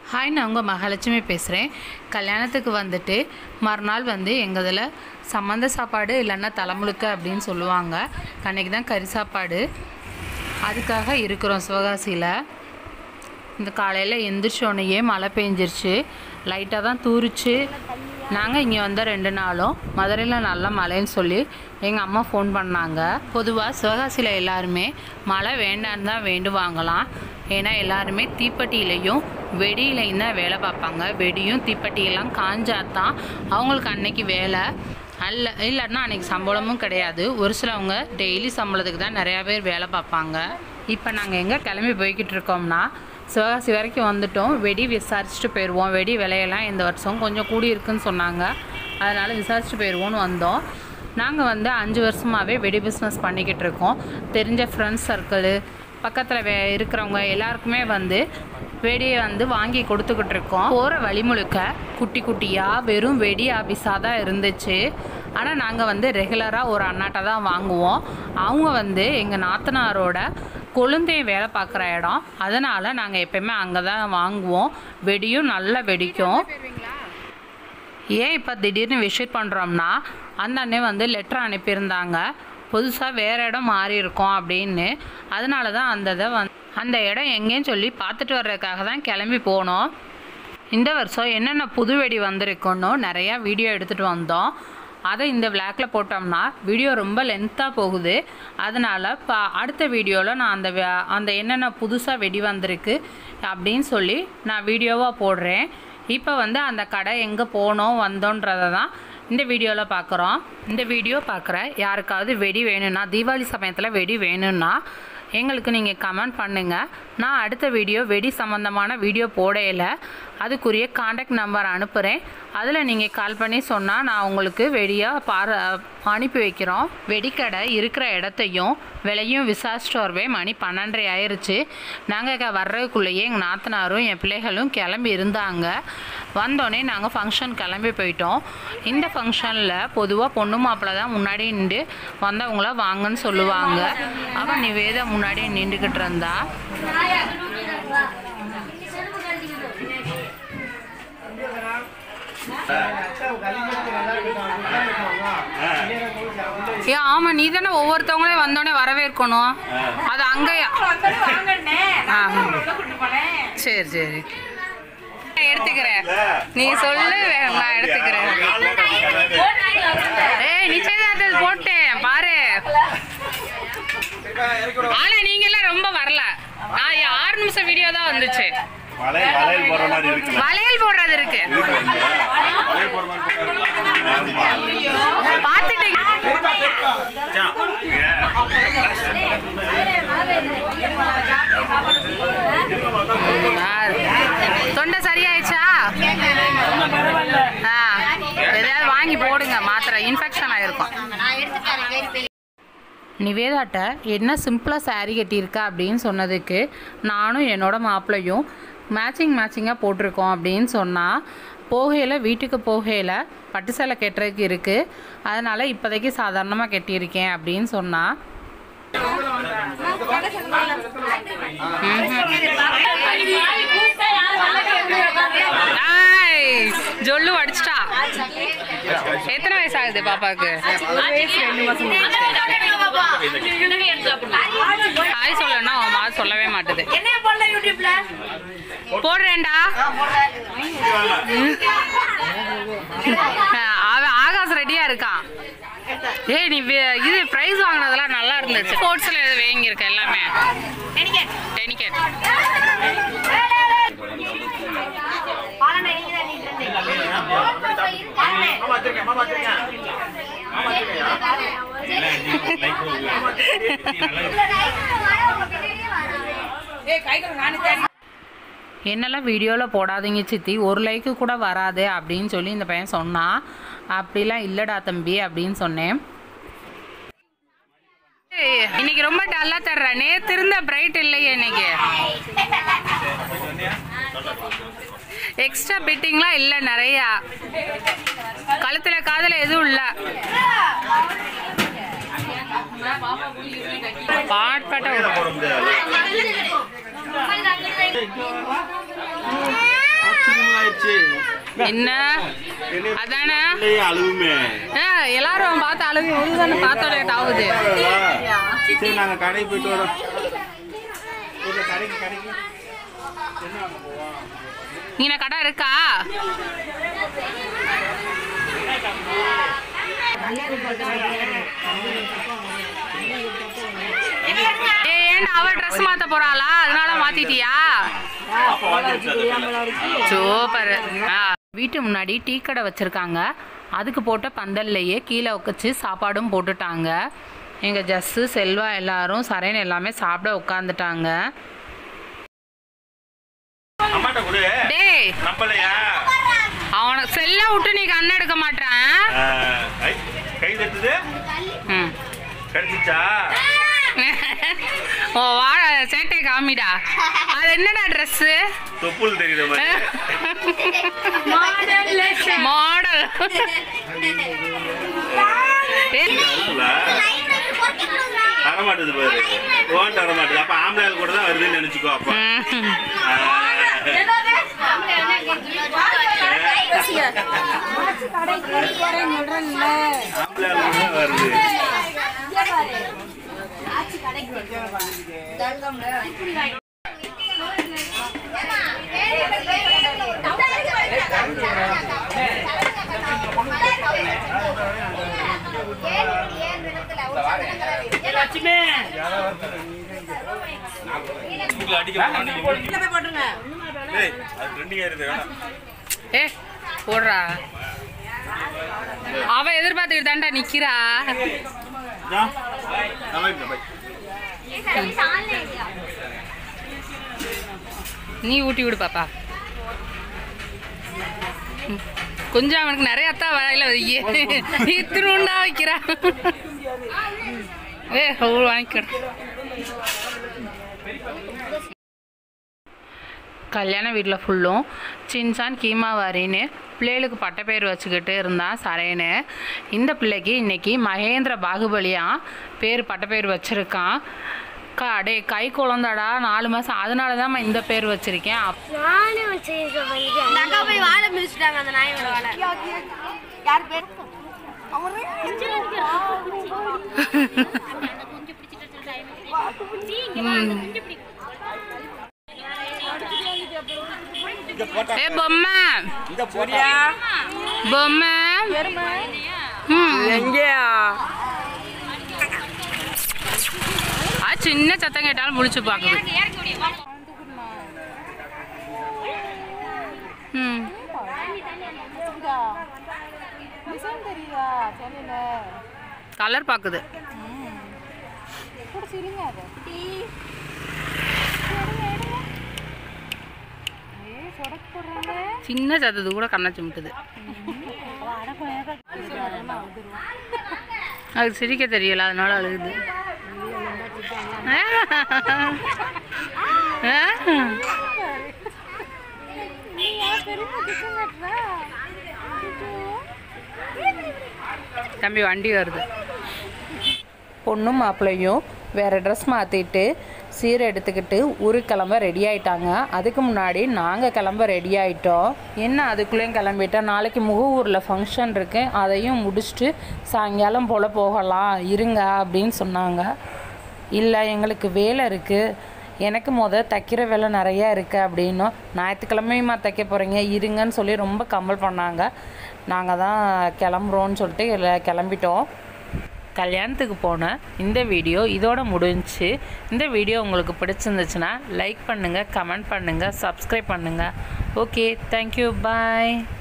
Hi நான் உங்கள் மகாலட்சுமி பேசுகிறேன் கல்யாணத்துக்கு வந்துட்டு மறுநாள் வந்து எங்கள் இதில் சம்மந்த சாப்பாடு இல்லைன்னா தலைமுழுக்க அப்படின்னு சொல்லுவாங்க அன்றைக்கி தான் கறி சாப்பாடு அதுக்காக இருக்கிறோம் சிவகாசியில் இந்த காலையில் எந்திரிச்சோடனேயே மழை பெஞ்சிருச்சு லைட்டாக தான் தூரிச்சு நாங்கள் இங்கே வந்த ரெண்டு நாளும் மதுரையில் நல்ல மழைன்னு சொல்லி எங்கள் அம்மா ஃபோன் பண்ணாங்க பொதுவாக சிவகாசியில் எல்லாருமே மழை வேண்டான்னு தான் வேண்டுவாங்களாம் ஏன்னா எல்லாருமே தீப்பெட்டியிலையும் வெடியிலையும் தான் வேலை பார்ப்பாங்க வெடியும் தீப்பெட்டியெல்லாம் காஞ்சாதான் அவங்களுக்கு அன்னைக்கு வேலை அல்ல இல்லைன்னா அன்றைக்கி சம்பளமும் கிடையாது ஒரு சிலவங்க டெய்லி சம்பளத்துக்கு தான் நிறையா பேர் வேலை பார்ப்பாங்க இப்போ நாங்கள் எங்கே கிளம்பி போய்கிட்டு இருக்கோம்னா சிவகாசி வரைக்கும் வந்துட்டோம் வெடி விசாரிச்சுட்டு போயிடுவோம் வெடி விலையெல்லாம் இந்த வருஷம் கொஞ்சம் கூடி இருக்குன்னு சொன்னாங்க அதனால் விசாரிச்சுட்டு போயிடுவோன்னு வந்தோம் நாங்கள் வந்து அஞ்சு வருஷமாகவே வெடி பிஸ்னஸ் பண்ணிக்கிட்டு இருக்கோம் தெரிஞ்ச ஃப்ரெண்ட்ஸ் சர்க்கிளு பக்கத்தில் வே இருக்கிறவங்க எல்லாருக்குமே வந்து வெடியை வந்து வாங்கி கொடுத்துக்கிட்டு இருக்கோம் போகிற வழி முழுக்க குட்டி குட்டியாக வெறும் வெடி ஆஃபீஸாக தான் இருந்துச்சு ஆனால் நாங்கள் வந்து ரெகுலராக ஒரு அண்ணாட்ட தான் வாங்குவோம் அவங்க வந்து எங்கள் நாத்தனாரோட கொழுந்தையும் வேலை பார்க்குற இடம் அதனால் நாங்கள் எப்பயுமே அங்கே தான் வாங்குவோம் வெடியும் நல்லா வெடிக்கும் ஏன் இப்போ திடீர்னு விசிட் பண்ணுறோம்னா அந்த அண்ணே வந்து லெட்டர் அனுப்பியிருந்தாங்க புதுசாக வேறு இடம் மாறி இருக்கோம் அப்படின்னு அதனால தான் அந்த இதை வந் அந்த இடம் எங்கேன்னு சொல்லி பார்த்துட்டு வர்றதுக்காக தான் கிளம்பி போனோம் இந்த வருஷம் என்னென்ன புது வெடி வந்திருக்குன்னு நிறையா வீடியோ எடுத்துகிட்டு வந்தோம் அதை இந்த விளாக்ல போட்டோம்னா வீடியோ ரொம்ப லென்த்தாக போகுது அதனால் இப்போ அடுத்த வீடியோவில் நான் அந்த வே- அந்த என்னென்ன புதுசாக வெடி வந்திருக்கு அப்படின்னு சொல்லி நான் வீடியோவாக போடுறேன் இப்போ வந்து அந்த கடை எங்கே போனோம் வந்தோன்றதை தான் இந்த வீடியோவில் பார்க்குறோம் இந்த வீடியோ பார்க்குற யாருக்காவது வெடி வேணும்னா தீபாவளி சமயத்தில் வெடி வேணும்னா எங்களுக்கு நீங்கள் கமெண்ட் பண்ணுங்கள் நான் அடுத்த வீடியோ வெடி சம்மந்தமான வீடியோ போடையில் அதுக்குரிய காண்டாக்ட் நம்பர் அனுப்புகிறேன் அதில் நீங்கள் கால் பண்ணி சொன்னால் நான் உங்களுக்கு வெடியாக பார அனுப்பி வைக்கிறோம் வெடிக்கடை இருக்கிற இடத்தையும் விலையும் விசாரிச்சுட்டு வரவே மணி பன்னெண்டரை ஆயிருச்சு நாங்கள் வர்றதுக்குள்ளேயே எங்கள் நாத்தனாரும் என் பிள்ளைகளும் கிளம்பி இருந்தாங்க வந்தோடனே நாங்கள் ஃபங்க்ஷன் கிளம்பி போயிட்டோம் இந்த ஃபங்க்ஷனில் பொதுவாக பொண்ணு மாப்பிள்ளை தான் முன்னாடி நின்று வந்தவங்கள வாங்கன்னு சொல்லுவாங்க அவன் நிவேதா முன்னாடி நின்றுக்கிட்டு இருந்தா ஏ ஆமாம் நீ தானே ஒவ்வொருத்தவங்களையும் வந்தோடனே வரவேற்கணும் அது அங்கேயே ஆ சரி சரி நான் எடுத்துக்கிறேன் நீ சொல்லு நான் எடுத்துக்கிறேன் ஏய் நிச்சயதார்த்தம் போட்டேன் பாரு ஆனா நீங்க எல்லாம் ரொம்ப வரல நான் ஆறு நிமிஷம் வீடியோ தான் வந்துச்சு மலை மலையில் போற மாதிரி இருக்குல்ல வளையல் போடுறது இருக்கு பார்த்துட்டீங்க ஆ, தொண்டை சரியாயிடுச்சா ஆ எதையாவது வாங்கி போடுங்க மாத்திரை இன்ஃபெக்ஷன் ஆயிருக்கும் நிவேதாட்ட என்ன சிம்பிளாக saree கட்டியிருக்கா அப்படின்னு சொன்னதுக்கு நானும் என்னோட மாப்பிள்ளையும் மேட்சிங் மேட்சிங்காக போட்டிருக்கோம் அப்படின்னு சொன்னால் போகையில் வீட்டுக்கு போகையில் பட்டு சேலை கட்டுறதுக்கு இருக்குது அதனால் இப்போதைக்கு சாதாரணமாக கட்டியிருக்கேன் அப்படின்னு சொன்னா ஏய், ஜொல்லு அடிச்சிட்டா எத்தனை வயசு ஆகுது பாப்பாக்கு ஹாய் சொல்லணும்னா அவன் மாதிரி சொல்லவே மாட்டுது என்ன பண்ணல யூடியூப்ல போடுறேன்டா ம். அவன் ஆகாஷ் ரெடியா இருக்கான் ஏய் நீ வே- இது பிரைஸ் வாங்கினதெல்லாம் நல்லா இருந்துச்சு ஸ்போர்ட்ஸ்ல எது வாங்கியிருக்க எல்லாமே டெனிகேட் என்னெல்லாம் வீடியோவில் போடாதீங்க சித்தி ஒரு லைக்கு கூட வராது அப்படின்னு சொல்லி இந்த பையன் சொன்னான் அப்படிலாம் இல்லைடா தம்பி அப்படின்னு சொன்னேன் ஏய், இன்னைக்கு ரொம்ப டல்லாக தர்ற நேற்று இருந்த பிரைட் இல்லையே இன்னைக்கு எக்ஸ்ட்ரா பிட்டிங்லாம் இல்லை நிறையா கழுத்தில் காதில் எதுவும் இல்லை பாட்பாட்ட போட முடியாது வந்துருச்சு என்ன அதானே பிள்ளையே அழுவுமே ஆ, எல்லாரும் பார்த்து அழுவி உருதானே பார்த்தா லேட் ஆகுது சரி நாங்க கடைக்கு போயிட்டு வரோம் இல்ல, கடைக்கு கடைக்கு இங்கே கடை இருக்கா ஏய், ஏன்டா அவ ட்ரெஸ் மாத்த போறாளா அதனால மாத்திட்டியா சூப்பர் ஆ வீட்டு முன்னாடி டீ கடை வச்சிருக்காங்க அதுக்கு போட்ட பந்தல்லையே கீழே உட்காச்சு சாப்பாடும் போட்டுட்டாங்க எங்கள் ஜஸ்ஸு செல்வா எல்லாரும் சரைன்னு எல்லாமே சாப்பிட உட்காந்துட்டாங்க அம்மாட்ட கொடு டேய் நம்பலையா அவனை செல்ல விட்டு நீ கண்ணு எடுக்க மாட்டான் ஆ, ஐ, கை தட்டுது ம் கிடைச்சிச்சா ஓ வாழ சேட்டை காமிடா அது என்னடா ட்ரெஸ்ஸு தொப்புள் தெரியுற மாதிரி மாடல் இல்ல, வரமாட்டுது பாரு ஓன்ட்டு வரமாட்டுது அப்ப ஆம்பளை கூட தான் வருதுன்னு நினைச்சுக்கோ அப்ப ஆ. ஆம்பளை கூட தான் வருது ஏய், அது ட்ரெண்டிங்கா இருக்கு வேணாம் ஏ போடுறா அவ எதிர்பார்த்துக்கிட்டு தான்டா நிக்கிறா ஆ? நான் போய் போய். நீ ஊட்டி விடு பாப்பா ம். கொஞ்சம் அவனுக்கு நிறைய அத்தா வாயில வையே இத்தினுண்டா வைக்கிறா ஏ அவ்வளோ வாங்கிக்கிறேன் கல்யாண வீட்டில் ஃபுல்லும் சின்சான் கீமாவாரின்னு பிள்ளைகளுக்கு பட்ட பேர் வச்சுக்கிட்டு இருந்தான் சரேன்னு இந்த பிள்ளைக்கு இன்னைக்கு மகேந்திர பாகுபலியா பேர் பட்ட பேர் வச்சுருக்கான் கா டே கை குழந்தாடா நாலு மாதம் அதனால தான் இந்த பேர் வச்சுருக்கேன் அப் நானும் வச்சிருக்கேன் இந்த அக்கா போய் வாழை மிதிச்சிட்டாங்க அந்த நாயோட வாழை யார் பேர் ஏ பொம்மை இந்த போட்டியா பொம்மை ம். ஆ சின்ன சத்தம் கேட்டாலும் முழிச்சு பார்க்குது ம் டிசைன் தெரியுதா சென்னையில கலர் பார்க்குது கூட சிரிங்க அது ஏ சொடக்கு போடுறாங்க சின்ன சத்தது கூட கண்ணை சிமிட்டுது அது சிரிக்க தெரியல அதனால அழுகுது நீ ஏன் பெரியமா டிசைன் கட்டுறா தம்பி வண்டி வருது பொண்ணும் மாப்பிள்ளையும் வேறு ட்ரெஸ் மாற்றிட்டு சீரை எடுத்துக்கிட்டு ஊருக்கு கிளம்ப ரெடி ஆயிட்டாங்க அதுக்கு முன்னாடி நாங்கள் கிளம்ப ரெடி ஆயிட்டோம் என்ன அதுக்குள்ளேயும் கிளம்பிட்டோம் நாளைக்கு முகூரில் ஃபங்க்ஷன் இருக்கு அதையும் முடிச்சுட்டு சாயங்காலம் போல் போகலாம் இருங்க அப்படின்னு சொன்னாங்க இல்லை எங்களுக்கு வேலை இருக்குது எனக்கு முத தைக்கிற வேலை நிறையா இருக்குது அப்படின்னும் ஞாயிற்றுக்கிழமையுமா தைக்க போகிறீங்க இருங்கன்னு சொல்லி ரொம்ப கம்பல் பண்ணாங்க நாங்கள் தான் கிளம்புறோன்னு சொல்லிட்டு எல்லா- கிளம்பிட்டோம் கல்யாணத்துக்கு போன இந்த வீடியோ இதோட முடிஞ்சுச்சு இந்த வீடியோ உங்களுக்கு பிடிச்சிருந்துச்சுன்னா லைக் பண்ணுங்கள் கமெண்ட் பண்ணுங்கள் சப்ஸ்கிரைப் பண்ணுங்கள் ஓகே தேங்க்யூ பாய்